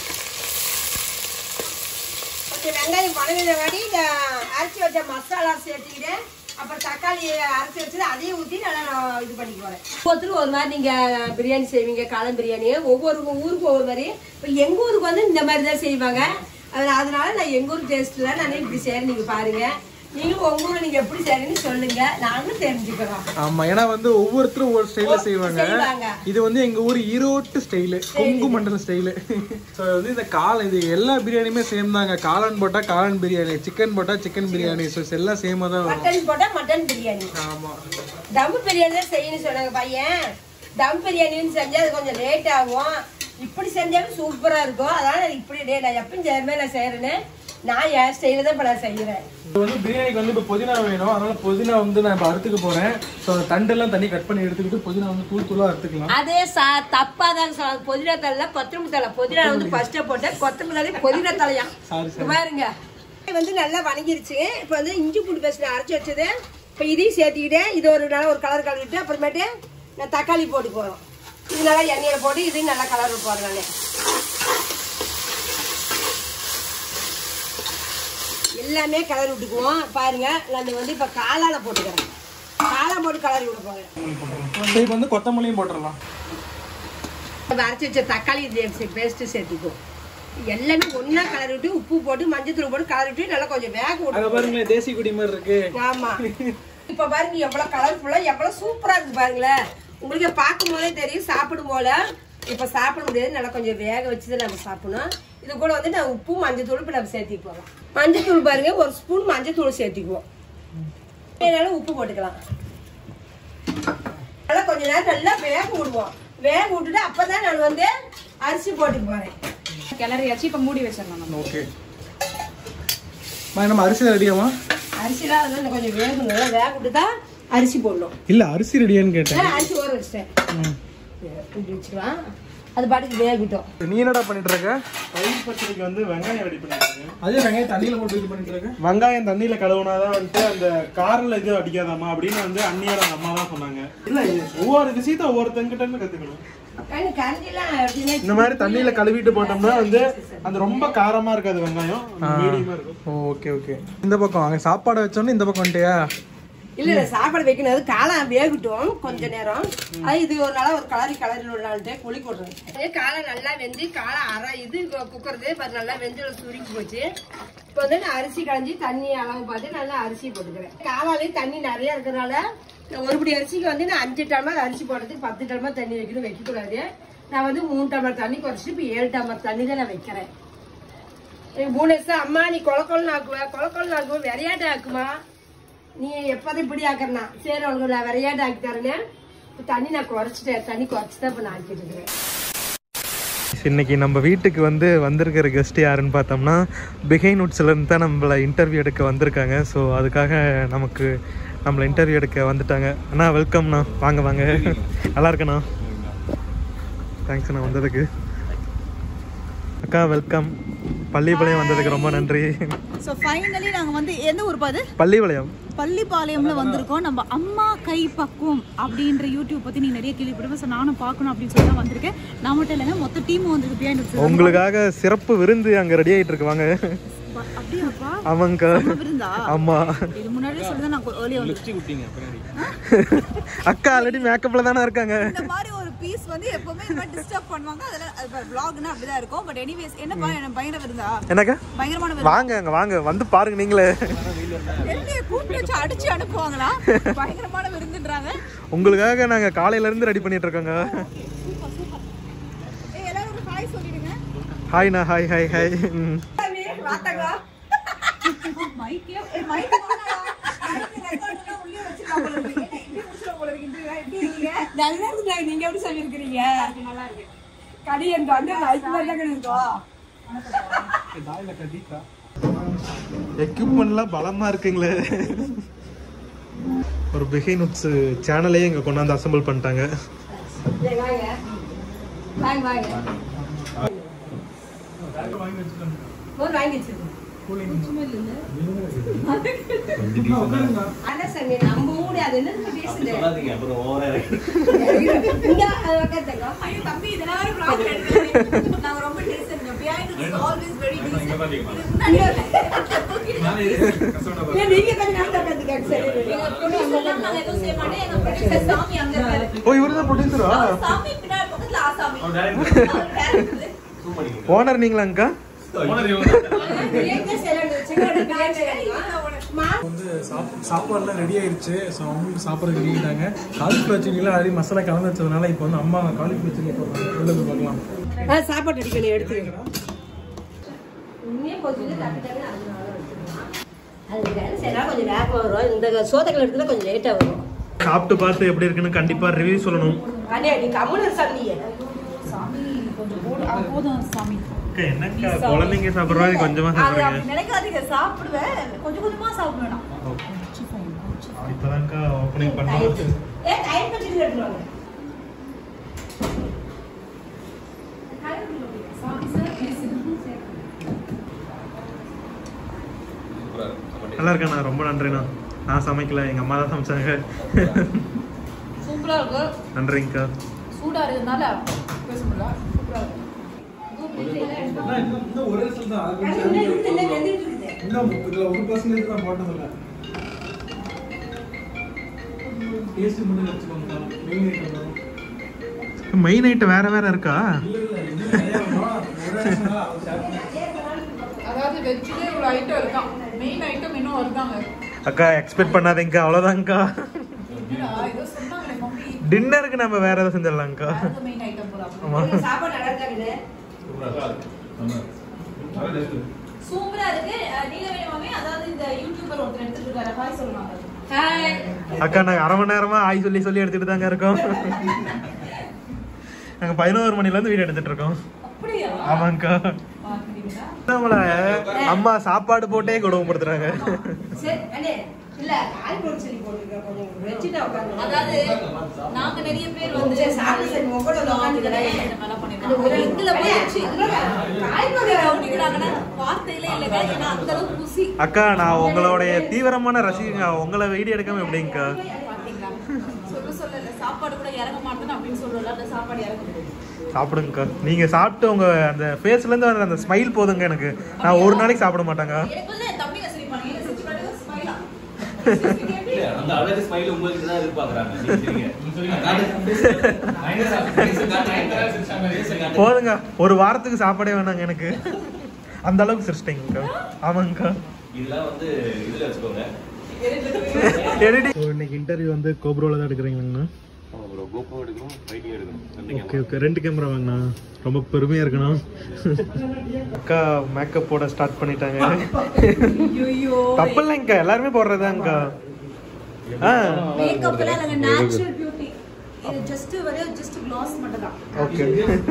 B: கொஞ்சம் வெங்காயம் வணங்கினவாடி இந்த அரைச்சி வச்ச மசாலா சேர்த்துக்கிட்டேன் அப்புறம் தக்காளி அரைச்சி வச்சது அதையும் ஊற்றி நல்லா நான் இது பண்ணிக்குவேன் ஒவ்வொருத்தரும் ஒரு மாதிரி நீங்கள் பிரியாணி செய்வீங்க காளான் பிரியாணி ஒவ்வொரு ஊருக்கு ஒவ்வொரு மாதிரி இப்போ எங்கள் ஊருக்கு வந்து இந்த மாதிரி தான் செய்வாங்க அது- அதனால நான் எங்கள் ஊர் டேஸ்ட்டில் நான் இப்படி செய்கிறேன் நீங்கள் பாருங்கள் நீங்களும் உங்கள் ஊரில் நீங்கள் எப்படி செய்கிறீங்கன்னு சொல்லுங்கள் நாங்களும் தெரிஞ்சுக்கிறோம்
A: ஆமா ஏன்னா வந்து ஒவ்வொருத்தரும் ஒவ்வொரு ஸ்டைல செய்வாங்க
B: செய்வாங்க.
A: இது வந்து எங்க ஊர் ஈரோட்டு ஸ்டைலு கொங்கு மண்டல ஸ்டைலு ஸோ வந்து இந்த கால் இது எல்லா பிரியாணியுமே சேம் தாங்க காளான் போட்டா காளான் பிரியாணி சிக்கன் போட்டா சிக்கன் பிரியாணி ஸோ எல்லாம் சேமாக தான் வரும்
B: மட்டன் போட்டால் மட்டன் பிரியாணி
A: ஆமா
B: தம் பிரியாணி தான் செய்யணும்னு சொன்னாங்க பையன் தம் பிரியாணின்னு செஞ்சா அது கொஞ்சம் லேட் ஆகும் இப்படி செஞ்சாலும் சூப்பரா இருக்கும் அதனால நான் இப்படி டே நான் எப்பயும் செய்யற மாதிரி நான் செய்யறேன்னு நான் என் ஸ்டைல தான் இப்போ நான் செய்யறேன்
A: இப்போ வந்து பிரியாணிக்கு வந்து இப்போ புதினா வேணும் அதனால புதினா வந்து நான் இப்போ அறுத்துக்க போறேன் ஸோ தண்டெல்லாம் தண்ணி கட் பண்ணி எடுத்துக்கிட்டு புதினா வந்து தூள் தூளாக அறுத்துக்கலாம்
B: அதே சா தப்பா தான் சொல்லுவாங்க புதினா தலை கொத்தமல்லி தலை புதினா வந்து ஃபர்ஸ்டே போட்டேன் கொத்தமல்லி தலை புதினா தலையா
A: சாரி
B: இங்க பாருங்க இது வந்து நல்லா வணங்கிருச்சு இப்போ வந்து இஞ்சி பூண்டு பேஸ்ட் நான் அரைச்சி வச்சது இப்போ இதையும் சேர்த்துக்கிட்டேன் இது ஒரு நல்லா ஒரு கலர் கலரிட்டு அப்புறமேட்டு நான் தக்காளி போட்டு போகிறோம் இது நல்லா எண்ணெயில் போட்டு இதையும் நல்லா கலர் போடுறேன் நான் எல்லாமே கலர் விட்டுக்குவோம் பாருங்க நான் வந்து இப்போ காளால போட்டுக்கிறேன் காளா போட்டு கலர் விட போகிறேன்
A: ஸோ இப்போ வந்து கொத்தமல்லியும் போட்டுடலாம்
B: நம்ம அரைச்சி வச்ச தக்காளி பேஸ்ட்டு சேர்த்துக்குவோம் எல்லாமே ஒன்றா கலர் விட்டு உப்பு போட்டு மஞ்சள் போட்டு கலர் விட்டு நல்லா கொஞ்சம் வேக விட்டு
A: அங்கே பாருங்களேன் தேசி குடி மாதிரி இருக்கு
B: ஆமா இப்ப பாருங்க எவ்வளவு கலர்ஃபுல்லா எவ்வளவு சூப்பரா இருக்கு பாருங்களேன் உங்களுக்கு பார்க்கும் போதே தெரியும் சாப்பிடும் போல இப்ப சாப்பிட முடியாது நல்லா கொஞ்சம் வேக வச்சு தான் நம்ம சாப்பிடணும் இது கூட வந்து நான் உப்பு மஞ்சள் தூள் இப்ப நம்ம சேர்த்திக்க போறோம் மஞ்சள் தூள் பாருங்க ஒரு ஸ்பூன் மஞ்சள் தூள் சேர்த்திக்குவோம் வேணாலும் உப்பு போட்டுக்கலாம் நல்லா கொஞ்ச நேரம் நல்லா வேக விடுவோம் வேக விட்டுட்டு அப்பதான் நான் வந்து அரிசி போட்டுக்க போறேன்
E: கிளறியாச்சு இப்போ மூடி வச்சிடலாம் நம்ம
A: ஓகே நம்ம அரிசி ரெடியாமா
B: அரிசிலாம் வந்து இன்னும் கொஞ்சம் வேகணும் நல்லா வேக விட்டு தான் அரிசி போடணும்
A: இல்ல அரிசி ரெடியான்னு கேட்டேன்
B: ஆ, அரிசி ஊற வச்சிட்டேன் இப்படி வச்சுக்கலாம் அது பாட்டுக்கு வேகட்டும்
A: நீ என்னடா பண்ணிட்டு இருக்க
F: தயிர் பச்சடிக்கு வந்து வெங்காயம் ரெடி பண்ணிருக்கேன்
A: அதே வெங்காயம் தண்ணியில போட்டு இது பண்ணிட்டு இருக்க
F: வெங்காயம் தண்ணியில கழுவுனாதான் வந்துட்டு அந்த காரில் இது அடிக்காதாமா அப்படின்னு வந்து அண்ணியோட அந்த அம்மா தான் சொன்னாங்க இல்ல இது ஒவ்வொரு விஷயத்த ஒவ்வொருத்தங்கிட்ட இருந்து கத்துக்கணும்
B: கண்ணு கரண்டிலாம் எப்படின்னா
F: இந்த மாதிரி தண்ணியில கழுவிட்டு போட்டோம்னா வந்து அந்த ரொம்ப காரமா இருக்காது வெங்காயம் மீடியமா இருக்கும்
A: ஓகே ஓகே இந்த பக்கம் அங்க சாப்பாடு வச்சோன்னே இந்த பக்கம் வந்துட்டியா
B: இல்ல இல்ல சாப்பாடு வைக்கணும் அது காளான் வேகட்டும் கொஞ்ச நேரம் அது இது ஒரு நாளா ஒரு கலரி கலரி ஒரு நாள்கிட்ட குழி போடுறேன் காளை நல்லா வெந்து காளை அரை இது குக்கறது பார்த்து நல்லா வெந்து சுருக்கி போச்சு இப்போ வந்து நான் அரிசி களைஞ்சி தண்ணி அளவு பார்த்து நல்லா அரிசி போட்டுக்கிறேன் காளாலே தண்ணி நிறைய இருக்கிறனால நான் ஒரு படி அரிசிக்கு வந்து நான் அஞ்சு டம்ளர் அரிசி போடுறதுக்கு பத்து டம்ளர் தண்ணி வைக்கணும் வைக்கக்கூடாது நான் வந்து மூணு டம்ளர் தண்ணி குறைச்சிட்டு இப்போ ஏழு டம்ளர் தண்ணி தான் நான் வைக்கிறேன் என் பூனேசா அம்மா நீ கொல கொலன்னு ஆக்குவ கொல கொலன்னு ஆக்குவ விளையாட்டு ஆக்குமா நீ எப்போதும் இப்படி ஆக்குறனா சரி உனக்கு நான் விளையாட்டு ஆக்கி தரேன்னு இப்ப தண்ணி நான் குறைச்சிட்டேன் தண்ணி குறைச்சி தான் இப்போ நான் ஆக்கிட்டு இருக்கிறேன்
A: இன்னைக்கு நம்ம வீட்டுக்கு வந்து வந்திருக்கிற கெஸ்ட் யாருன்னு பார்த்தோம்னா பிகை நுட்ஸ்லேருந்து தான் நம்மளை இன்டர்வியூ எடுக்க வந்திருக்காங்க ஸோ அதுக்காக நமக்கு நம்மளை இன்டர்வியூ எடுக்க வந்துட்டாங்க அண்ணா வெல்கம்ண்ணா வாங்க வாங்க நல்லா இருக்கண்ணா தேங்க்ஸ்ண்ணா வந்ததுக்கு அக்கா வெல்கம் பள்ளிப்பாளையம் வந்ததுக்கு ரொம்ப நன்றி
D: ஸோ ஃபைனலி நாங்கள் வந்து எந்த ஊர் பாது
A: பள்ளிப்பாளையம்
D: பள்ளிப்பாளையம்ல வந்திருக்கோம் நம்ம அம்மா கை பக்குவம் அப்படின்ற யூடியூப் பத்தி நீ நிறைய கேள்விப்படுவேன் ஸோ நானும் பார்க்கணும் அப்படின்னு சொல்லி தான் வந்திருக்கேன் நான் மட்டும் இல்லைங்க மொத்த டீமும் வந்திருக்கு பிஹைண்ட்
A: உங்களுக்காக சிறப்பு விருந்து அங்கே ரெடி ஆகிட்டு இருக்கு வாங்க
D: அப்படியாப்பா
A: ஆமாங்கக்கா
D: விருந்தா
A: ஆமாம்
D: இது முன்னாடியே சொல்லி தான் நான் ஏர்லியாக வந்து
A: அக்கா ஆல்ரெடி மேக்கப்ல தானே இருக்காங்க
D: இந்த மாதிரி ஒரு பீஸ் வந்து எப்பவுமே இந்த மாதிரி டிஸ்டர்ப் பண்ணுவாங்க அதெல்லாம் vlogனா அப்படிதான் இருக்கும் பட் எனிவேஸ் என்னப்பா என்ன பயங்கர விருந்தா
A: என்னக்கா
D: பயங்கரமான விருந்தா
A: வாங்க அங்க வாங்க வந்து பாருங்க நீங்களே
D: என்னைய கூப்பிட்டு வச்சு அடிச்சு அனுப்புவாங்களா பயங்கரமான விருந்துன்றாங்க
A: உங்களுக்காக நாங்க காலையில இருந்து ரெடி பண்ணிட்டு இருக்கோங்க
D: ஏய், எல்லாரும் ஒரு ஹாய் சொல்லிடுங்க
A: ஹாய்ண்ணா ஹாய் ஹாய் ஹாய்
D: மைக்கே மைக்
B: நல்லா இருக்கு நீங்க எப்படி சொல்லியிருக்கிறீங்க நல்லா இருக்கு கடி எங்க வந்து லைஃப் நல்லா இருக்கும்
A: எக்யூப்மெண்ட்லாம் பலமா இருக்குங்களே ஒரு பிகை நுட்ஸ் சேனலையே இங்க கொண்டாந்து அசம்பிள் பண்ணிட்டாங்க
B: ஏய், வாங்க வாங்க வாங்க ஒரு வாங்கி வச்சிருக்கோம் அதான் சார் நீ நம்ம ஊரு அது என்ன பேசுது இங்க அது உட்காந்துங்க
D: ஐயோ தம்பி இதெல்லாம் ஒரு vlog எடுக்கிறீங்க. நாங்க ரொம்ப decent ங்க. Behind is always very decent. இதுக்கு முன்னாடி
B: ஏன் நீங்க கொஞ்சம் நேரத்தை உட்காந்துக்க சரி
D: எங்க producer எல்லாம் நாங்க எதுவும் செய்ய மாட்டோம். எங்க producer சாமி அங்க இருக்காரு.
A: ஓ இவரு தான் ப்ரொடியூசரா
D: சாமி பின்னாடி பக்கத்துல ஆசாமி. அவர் director.
A: ஓனர் நீங்களாங்கக்கா
B: பிரியாணி செய்யலாம் சிக்கன் பிரியாணி செய்யலாம்
C: வந்து சாப் சாப்பாடுலாம் ரெடி ஆயிடுச்சு ஸோ அவங்களுக்கு சாப்பிட ரெடி ஆகிட்டாங்க காலிஃப்ளவர் சில்லிலாம் ஆல்ரெடி மசாலா கலந்து வச்சதுனால இப்போ வந்து அம்மா காலிஃப்ளவர் சில்லி போடுறாங்க உள்ள போய் பார்க்கலாம்
B: ஆ, சாப்பாடு அடிக்கணும் எடுத்துக்கணும் உண்மையாக கொஞ்சம் தட்டு தட்டு அதனால வச்சுக்கலாம். அது வேலை செய்யலாம் கொஞ்சம் வேகமாக வரும் இந்த சோதனை எடுத்துல கொஞ்சம் லேட்டாக வரும்
A: சாப்பிட்டு பார்த்து எப்படி இருக்குன்னு கண்டிப்பா ரிவ்யூ சொல்லணும்
B: அண்ணே நீ கம்முன்னு சாப்பிட்டீங்க
D: சாமி கொஞ்சம் போடு. ஆ, போதும் சாமி.
A: அக்கா, என்னக்கா குழந்தைங்க சாப்பிட்ற மாதிரி கொஞ்சமா
D: அது
A: சாப்பிடுறீங்க
D: அப்படி நினைக்காதீங்க சாப்பிடுவேன் கொஞ்சம் கொஞ்சமா சாப்பிடுவேன் நான்.
A: இப்பதான்க்கா ஓப்பனிங் பண்ணோம்
B: ஏ தயிர் பச்சடி எடுத்துருவாங்க
A: நல்லா இருக்கேண்ணா ரொம்ப நன்றிண்ணா நான் சமைக்கல எங்க அம்மா தான் சமைச்சாங்க
E: சூப்பரா இருக்கு
A: நன்றிங்கக்கா
E: சூடா இருக்கிறதுனால பேச முடியல சூப்பரா இருக்கு
C: இன்னும் ஒரு ரிசல்ட் தான் அது கொஞ்சம் இன்னும் இதில் ஒரு பர்சன்டேஜ் தான் போட்டதில்ல டேஸ்ட் மட்டும் வச்சுக்கோங்க மெயின் ஐட்டம்
A: மெயின் ஐட்டம் வேற வேற இருக்கா
C: இல்லை இல்லை இன்னும் நிறையா வரும். ஒரு ஐட்டம் தான் அது share பண்ணி-
E: அதாவது வெஜ்ஜிலே இவ்வளோ ஐட்டம் இருக்கான் மெயின் ஐட்டம் இன்னும் இருக்காங்க
A: அக்கா எக்ஸ்பெக்ட் பண்ணாதீங்கக்கா அவ்வளோதாங்க்கா
E: என்னடா ஏதோ சொன்னாங்களே மம்மி
A: டின்னருக்கு நம்ம வேற எதாவது செஞ்சிடலாம்க்கா
E: மெயின் ஐட்டம் போல
A: ஆமா
B: சாப்பாடு நல்லா இருக்காங்க
D: சூப்பரா இருக்கு அஹ், நீங்க வேணுமாமே அதாவது இந்த யூடியூபர் ஒருத்தர் எடுத்துட்டு இருக்காரு ஹாய் சொல்லுவாங்க
B: ஹாய்
A: அக்கா நாங்க அரை மணி நேரமா ஆய் சொல்லி சொல்லி எடுத்துட்டு தாங்க இருக்கோம் நாங்க பதினோரு மணில இருந்து வீடியோ எடுத்துட்டு இருக்கோம்
D: அப்படியா
A: ஆமாங்கக்கா
D: பாக்குறீங்களா
A: நம்மள அம்மா சாப்பாடு போட்டே கொடுமைப்படுத்துறாங்க
B: சரி அண்ணே இல்ல காய் போட்டு சொல்லி போட்டுருக்கேன் கொஞ்சம் வச்சுட்டு உட்காந்து
D: அதாவது நாங்க நிறைய பேர் வந்து
B: சரி, சாப்பிடு சரி, உங்க கூட உட்காந்துக்கிறேன்.
D: இந்த மாதிரிலாம் பண்ணிருக்காங்க. இதுல போயிடுச்சு.
B: காய்கறி
D: கவனிக்கிறாங்கன்னா வார்த்தையிலே இல்லைங்க ஏன்னா அந்த அளவுக்கு ருசி
A: அக்கா நான் உங்களுடைய தீவிரமான ரசிகங்க உங்களை வீடியோ எடுக்காம எப்படிங்கக்கா
D: பாத்தீங்களா சொல்ல சொல்ல இல்ல, சாப்பாடு கூட இறங்க மாட்டேன்னு அப்படின்னு சொல்றோம்ல அந்த சாப்பாடு இறங்க
A: சாப்பிடுங்கக்கா நீங்க சாப்பிட்டு உங்க அந்த ஃபேஸ்ல இருந்து வர அந்த ஸ்மைல் போதுங்க எனக்கு நான் ஒரு நாளைக்கு சாப்பிட மாட்டாங்க
D: எனக்கு வந்து என் தம்பிங்க சிரிப்பாங்க என்ன சிரிச்சு பாருங்க ஸ்மைலா
G: இல்ல அந்த அழகு ஸ்மைல் உங்களுக்கு தான் எதிர்பார்க்கறாங்க
A: போதுங்க ஒரு வாரத்துக்கு சாப்பாடே வேணாங்க எனக்கு அந்த அளவுக்கு சிரிச்சிட்டீங்க ஆமாங்கக்கா
G: இதெல்லாம் வந்து இதுல வச்சுக்கோங்க
A: ஸோ இன்னைக்கு இன்டர்வியூ வந்து கோப்ரோவில் தான் எடுக்கிறீங்களாங்கண்ணா
G: ப்ரோ கோப்போ எடுக்கணும் ஃபைட்டிங் எடுக்கணும்
A: ஓகே ஓகே ரெண்டு கேமரா வாங்கண்ணா ரொம்ப பெருமையாக இருக்கணும் அக்கா மேக்கப் போட ஸ்டார்ட் பண்ணிட்டாங்க தப்பு இல்லைங்கக்கா எல்லாருமே போடுறதாங்கக்கா ஆ
D: மேக்கப்ல நாங்க நேச்சுரல் பியூட்டி இது ஜஸ்ட் வந்து ஜஸ்ட் க்ளாஸ் மட்டும் தான்
A: ஓகே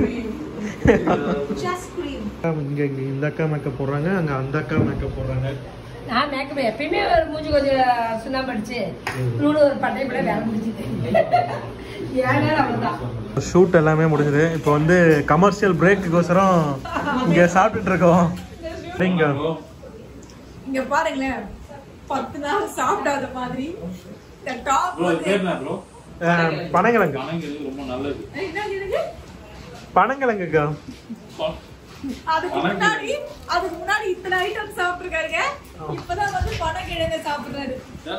D: ஜஸ்ட் க்ரீம்
A: இங்கே இங்கே இந்த அக்கா மேக்கப் போடுறாங்க அங்கே அந்த அக்கா மேக்கப் போடுறாங்க
B: நான் மேக்கப் எப்பயுமே ஒரு மூஞ்சி கொஞ்சம் சுண்ணாம்பு அடிச்சு நூறு ஒரு பட்டை கூட வேலை முடிச்சுது ஏன்னா அவ்வளோதான்
A: ஷூட் எல்லாமே முடிஞ்சது இப்போ வந்து கமர்ஷியல் பிரேக்குக்கோசரம் இங்கே சாப்பிட்டுட்டு இருக்கோம் சரிங்க
D: இங்க பாருங்களேன் பத்து நாள் சாப்பிடாத மாதிரி இந்த டாப் வந்து
A: அஹ், பனங்கிழங்கு
D: என்ன இருக்கு?
A: பனங்கிழங்குக்கா
D: அதுக்கு முன்னாடி அதுக்கு முன்னாடி இத்தனை ஐட்டம் சாப்பிட்டுருக்காருங்க இப்பதான் வந்து பனங்கிழங்க சாப்பிடுறாரு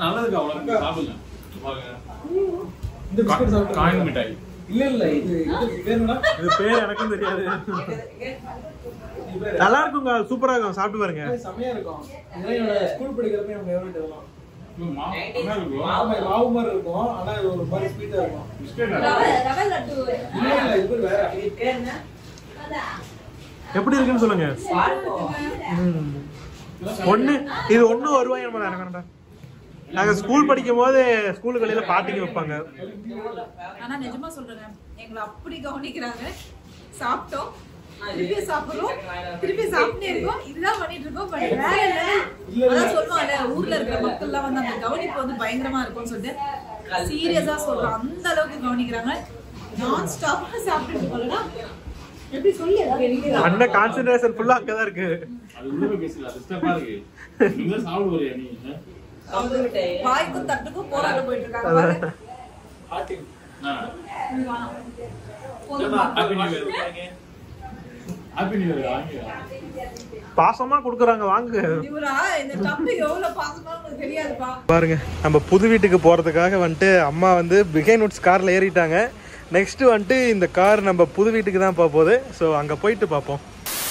C: இந்த பிஸ்கட் சாப்பிட்டு இல்ல இல்ல இது இது பேர் என்னடா
A: இது பேர் எனக்கும் தெரியாது நல்லா இருக்குங்க சூப்பரா இருக்கும் சாப்பிட்டு பாருங்க
C: இது செமையா இருக்கும் இதெல்லாம் என்னோட ஸ்கூல் படிக்கிறப்ப என் ஃபேவரட் இதெல்லாம் ஆமா மாவு மாதிரி இருக்கும் ஆனா இது ஒரு மாதிரி ஸ்வீட்டா இருக்கும்
D: ரவை ரவை லட்டு
C: இல்ல இல்ல இது பேர் வேற
A: எப்படி இருக்குன்னு சொல்லுங்க ம். ஒண்ணு இது ஒண்ணு ஒரு ரூபாய் நம்ம வேண்டாம் நாங்க ஸ்கூல் படிக்கும் போது ஸ்கூல் கடையில பாட்டிக்கு வைப்பாங்க
D: ஆனா நிஜமா சொல்றேங்க எங்களை அப்படி கவனிக்கிறாங்க சாப்பிட்டோம் திருப்பி சாப்பிடுறோம் திருப்பி சாப்பிட்டே இருக்கோம் இதுதான் பண்ணிட்டு இருக்கோம் பட் வேற இல்ல அதான் சொல்லுவாங்கல்ல ஊர்ல இருக்கிற மக்கள் எல்லாம் வந்து அந்த கவனிப்பு வந்து பயங்கரமா இருக்கும்னு சொல்லிட்டு சீரியஸா சொல்றோம் அந்த அளவுக்கு கவனிக்கிறாங்க நான் ஸ்டாப்பா சாப்பிட்டு போலனா எப்படி சொல்லி அதாவது
A: அண்ணன் கான்சென்ட்ரேஷன் ஃபுல்லா அங்கதான் இருக்கு
D: வாய்க்கும் தட்டுக்கும் போராட போயிட்டு இருக்காங்க பாரு. போதுமா?
A: பாசமா குடுக்குறாங்க வாங்க
D: இவரா இந்த தப்பு எவ்வளவு பாசமா உங்களுக்கு தெரியாதுப்பா
A: பாருங்க நம்ம புது வீட்டுக்கு போறதுக்காக வந்துட்டு அம்மா வந்து பிகை நோட்ஸ் கார்ல ஏறிட்டாங்க நெக்ஸ்ட் வந்துட்டு இந்த கார் நம்ம புது வீட்டுக்கு தான் போக போகுது ஸோ அங்க போயிட்டு பார்ப்போம்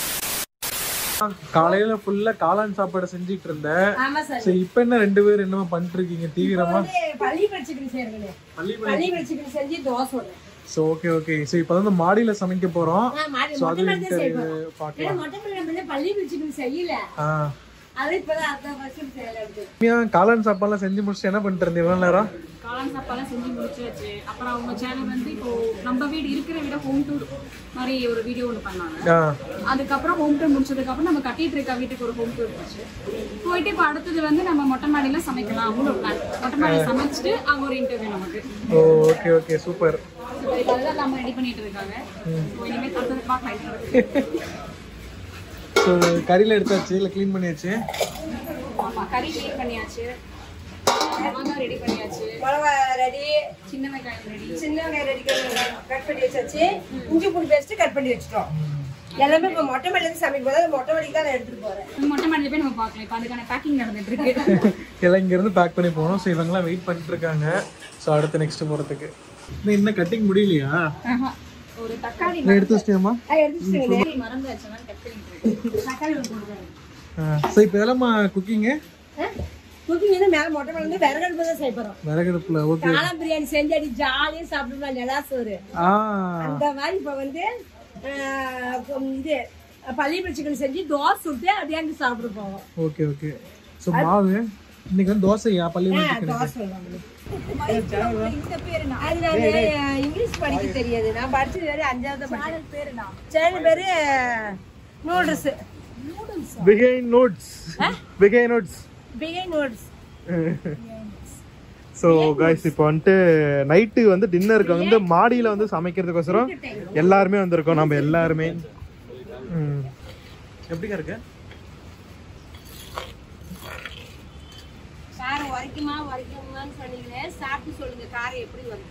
A: காலையில ஃபுல்லா காளான் சாப்பாடு செஞ்சுட்டு இருந்தேன்
B: ஆமா சார்
A: சரி இப்போ என்ன ரெண்டு பேரும் என்னமா பண்ணிட்டு இருக்கீங்க தீவிரமா
B: வந்து பள்ளி படிச்சுக்கிட்டு சேர்க்கணும் பள்ளி படிச்சுக்கிட்டு செஞ்சு தோசை விடுறேன்.
A: ஸோ ஓகே ஓகே ஸோ இப்போ வந்து மாடியில சமைக்க போறோம்
B: ஆ, மாடி-
A: ஸோ
B: மொட்டை
A: அது
B: மாடி தான் செய்வோம். ஏன்னா
A: பார்க்கலாம்
B: மொட்டை மாடி நம்ம இன்னும் பள்ளி படிச்சுக்கிட்டு செய்யல
A: ஆ
B: அது இப்பதான் அடுத்த வருஷம் செய்யறது
A: உண்மையா காளான் சாப்பாடுலாம் செஞ்சு முடிச்சுட்டு என்ன பண்ணிட்டு இருந்தீங்க இவ்வளவு நேரம்
E: காளான் சாப்பாடுலாம் செஞ்சு முடிச்சாச்சு அப்புறம் அவங்க சேனல் வந்து இப்போ நம்ம வீடு இருக்கிற விட ஹோம் டூர் மாதிரி ஒரு வீடியோ ஒன்று பண்ணாங்க
A: ஆ
E: அதுக்கப்புறம் ஹோம் டூர் முடிச்சதுக்கு அப்புறம் நம்ம கட்டிட்டு இருக்க வீட்டுக்கு ஒரு ஹோம் டூர் போச்சு போயிட்டு இப்போ அடுத்தது வந்து நம்ம மொட்டை மாடியில சமைக்கலாம் அப்படின்னு ஒரு பிளான் மொட்டை மாடியில சமைச்சிட்டு அங்க ஒரு இன்டர்வியூ நமக்கு
A: ஓ ஓகே ஓகே சூப்பர்
E: இப்போ அதெல்லாம் நம்ம ரெடி பண்ணிட்டு இருக்காங்க So, இனிமேல் அடுத்தது பார்க்கலாம்
A: ஸோ கறியில் எடுத்தாச்சு இல்லை க்ளீன் பண்ணியாச்சு
E: ஆமா கறி க்ளீன் பண்ணியாச்சு மாங்காய் ரெடி பண்ணியாச்சு
B: மிளகா ரெடி
E: சின்ன வெங்காயம் ரெடி
B: சின்ன வெங்காயம் ரெடி கட் பண்ணி வச்சாச்சு இஞ்சி பூண்டு பேஸ்ட் கட் பண்ணி வச்சிட்டோம் எல்லாமே இப்போ மொட்டை மாடியில இருந்து சமைக்கும் போது அது மொட்டை மாடிக்கு தான் நான் எடுத்துட்டு போறேன்
E: மொட்டை மாடியில போய் நம்ம பார்க்கலாம் இப்போ அதுக்கான பேக்கிங் நடந்துட்டு இருக்கு
A: எல்லாம் இங்கேருந்து பேக் பண்ணி போகணும் ஸோ இவங்கெல்லாம் வெயிட் பண்ணிட்டு இருக்காங்க ஸோ அடுத்து நெக்ஸ்ட் போகிறதுக்கு இன்னும் இன்னும் கட்டிங் முடியலையா
E: ஆஹா. ஒரு தக்காளி
A: நான் எடுத்து வச்சிட்டியாம்மா
B: எடுத்துட்டு
E: மறந்து வச்சேன்னா கட் பண்ணிட்டு
B: தக்காளி ஒன்று போடுறேன்
A: ஸோ இப்போ இதெல்லாம் குக்கிங்கு
B: குக்கிங் வந்து மேலே மொட்டை மாடி வந்து விறகடுப்பு தான் செய்ய போறோம்
A: விறகடுப்புல ஓகே
B: காளான் பிரியாணி செஞ்சு அடி ஜாலியாக சாப்பிடலாம் நிலா சோறு
A: ஆ
B: அந்த மாதிரி இப்போ வந்து ஆஹ், இது பள்ளி சிக்கன் செஞ்சு தோசை சுட்டு அப்படியே அங்கே சாப்பிட போவோம்
A: ஓகே ஓகே ஸோ மாவு இன்னைக்கு வந்து தோசையா பள்ளி
B: ஆ, தோசை சொல்லுவாங்க
D: இந்த பேரு நான்
B: அது நான் இங்கிலீஷ் படிக்க தெரியாது நான் படிச்சது வேற அஞ்சாவது
D: சேனல் பேரு நான்
B: சேனல் பேரு நூடுல்ஸ்
A: பிகை நோட்ஸ் பிகை நோட்ஸ்
B: பிகை நூடுல்ஸ்
A: ஸோ காய்ஸ் இப்போ வந்துட்டு நைட்டு வந்து டின்னருக்கு வந்து மாடியில் வந்து சமைக்கிறதுக்கோசரம் எல்லாருமே வந்திருக்கோம் நம்ம எல்லாருமே ம். எப்படிங்க இருக்கு
B: காரம் வரைக்குமா வரைக்குமான்னு சொன்னீங்களே சாப்பிட்டு சொல்லுங்க காரம் எப்படி வருது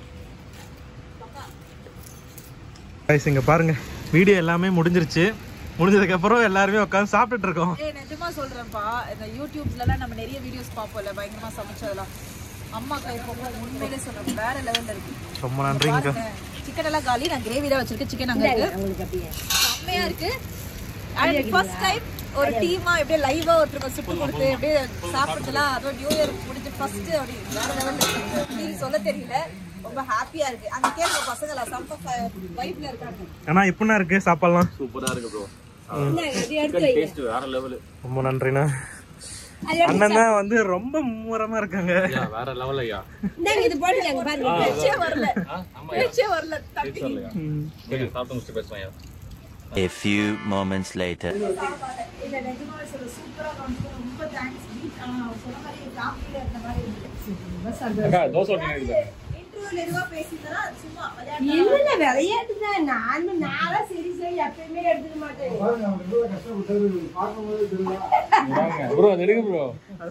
A: காய்ஸ் இங்கே பாருங்க வீடியோ எல்லாமே முடிஞ்சிருச்சு முடிஞ்சதுக்கு அப்புறம் எல்லாருமே உட்காந்து சாப்பிட்டுட்டு இருக்கோம்
D: ஏய் நிஜமா சொல்றேன்ப்பா இந்த யூடியூப்ஸ்லலாம் நம்ம நிறைய வீடியோஸ் பார்ப்போம்ல பயங்கரமா சமைச்சதெல்லாம் அம்மா கை பொங்கல் உண்மையிலே சொல்றேன் வேற லெவல்ல இருக்கு
A: ரொம்ப நன்றிங்க
D: சிக்கன் எல்லாம் காலி நான் கிரேவி தான் வச்சிருக்கேன் சிக்கன் அங்க இருக்கு
B: உங்களுக்கு அப்படியே
D: செம்மையா இருக்கு அண்ட் ஃபர்ஸ்ட் டைம் ஒரு டீமா எப்படியே லைவா ஒருத்தருக்கு சுட்டு கொடுத்து அப்படியே சாப்பிடுறதுலாம் அதுவும் நியூ இயர் முடிஞ்சு ஃபர்ஸ்ட் அப்படி வேற லெவல்ல நீங்க சொல்ல தெரியல ரொம்ப ஹாப்பியா இருக்கு அந்த கேட்க பசங்களா சம்ப வைப்ல இருக்காங்க
A: ஏன்னா எப்படின்னா இருக்கு சாப்பாடுலாம்
G: சூப்பரா இருக்கு ப்ரோ
B: இந்தாங்க, இது எடுத்து வைங்க.
G: டேஸ்ட் வேற லெவல்
A: ரொம்ப நன்றிண்ணா
B: அது எடுத்து
A: அண்ணன் தான் வந்து ரொம்ப மும்முரமா இருக்காங்க
G: வேற லெவல் ஐயா
B: இந்தாங்க, இது போடுங்க அங்க பாருங்க
D: பேச்சே வரல பேச்சே வரல தம்பி
G: கொஞ்சம் சாப்பிட்டு முடிச்சுட்டு பேசுவாங்க ஐயா
H: A few moments later.
D: இல்ல நிஜமாவே சொல்ல சூப்பரா காமிச்சு ரொம்ப தேங்க்ஸ் சொன்ன மாதிரி ஃபேமிலில இருந்த மாதிரி இருக்கு
G: தோசை ஓட்டிங்க
D: இன்டர்வியூல எதுவா பேசினா சும்மா விளையாட்டு
B: இல்ல விளையாட்டு தான் நான் நான்லாம் சரி சரி எப்பயுமே எடுத்துக்க மாட்டேன்
C: பாருங்க, அவன் எவ்வளவு கஷ்டப்பட்டாரு பார்க்கும்போது தெரியும்
G: ப்ரோ அது எடுங்க ப்ரோ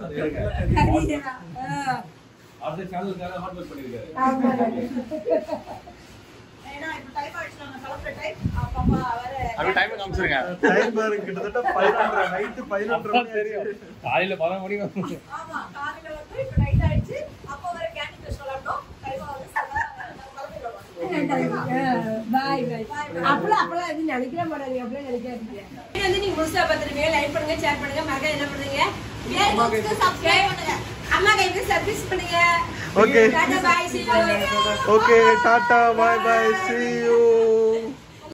B: ஆ,
G: அடுத்த சேனலுக்காக ஹார்ட் ஒர்க் பண்ணிருக்காரு
B: ஆமா.
D: ஏன்னா இப்ப டைம் ஆயிடுச்சு நாங்க கிளம்புற டைம் அப்பா அம்மா வேற
G: அப்படியே டைம் காமிச்சிருங்க
A: டைம் பாருங்க கிட்டத்தட்ட பதினொன்றரை நைட்டு பதினொன்றரை மணி
G: தெரியும் காலையில பதினொரு மணிக்கு
D: ஆமா காலையில வந்து இப்ப நைட் ஆயிடுச்சு அப்போ வர கேண்டி கிரஷ் விளையாடணும் கைவா வந்து
B: பாய் பாய் அப்பலாம் அப்பலாம் எதுவும் நினைக்கிற மாட்டாங்க அப்படியே நினைக்காதீங்க இது வந்து நீங்க முழுசா பார்த்துருங்க லைக் பண்ணுங்க ஷேர் பண்ணுங்க மறக்காம என்ன பண்ணுங்க
D: சப்ஸ்கிரைப் பண்ணுங்க
B: அம்மா கைக்கு சர்வீஸ் பண்ணுங்க
A: Okay.
B: Tata bye see you
A: okay tata bye bye see you